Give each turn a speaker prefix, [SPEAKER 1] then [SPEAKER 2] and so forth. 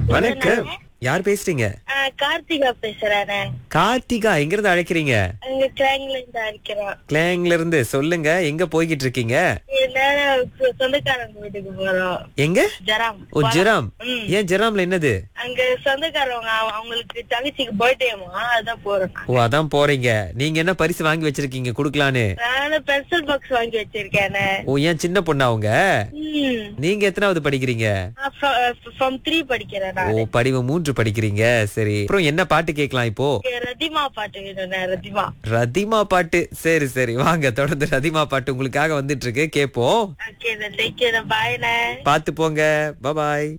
[SPEAKER 1] வணக்கம் யார் பேசுறீங்க
[SPEAKER 2] ஆ, கார்த்திகா பேசுறேன்
[SPEAKER 1] கார்த்திகா எங்க இருந்து அழைக்கிறீங்க
[SPEAKER 2] அங்க கிளாங்ல இருந்து அடிக்கிறோம்
[SPEAKER 1] கிளாங்ல இருந்து சொல்லுங்க எங்க போய்கிட்டு இருக்கீங்க
[SPEAKER 2] நேரம் சொ- சொந்தக்காரங்க வீட்டுக்கு போறோம்
[SPEAKER 1] எங்க
[SPEAKER 2] ஜெராம்
[SPEAKER 1] ஓ ஜெராம்
[SPEAKER 2] ம்.
[SPEAKER 1] ஏன் ஜெராம்ல என்னது
[SPEAKER 2] அங்க சொந்தக்காரவங்க அவ- அவங்களுக்கு தங்கச்சிக்கு பர்த்டேமா அதான் போறோம்
[SPEAKER 1] ஓ அதான் போறீங்க நீங்க என்ன பரிசு வாங்கி வச்சிருக்கீங்க குடுக்கலான்னு
[SPEAKER 2] நானும் பென்சில் பாக்ஸ் வாங்கி வச்சிருக்கேன்
[SPEAKER 1] ஓ ஏன் சின்ன பொண்ணா அவங்க
[SPEAKER 2] ம்
[SPEAKER 1] நீங்க எத்தனாவது படிக்கிறீங்க
[SPEAKER 2] ஃப்ரம் த்ரீ படிக்கிறேன்
[SPEAKER 1] ஓ
[SPEAKER 2] நான்
[SPEAKER 1] படிவம் மூன்று படிக்கிறீங்க சரி அப்புறம் என்ன பாட்டு கேட்கலாம் இப்போ
[SPEAKER 2] ரதிமா பாட்டு வேணும் ரதிமா
[SPEAKER 1] ரதிமா பாட்டு சரி சரி வாங்க தொடர்ந்து ரதிமா பாட்டு உங்களுக்காக வந்துட்டு இருக்கு கேப்போம்
[SPEAKER 2] ஓகே தேங்க்யூ பாய்ண்ணே
[SPEAKER 1] பாத்து போங்க பாய்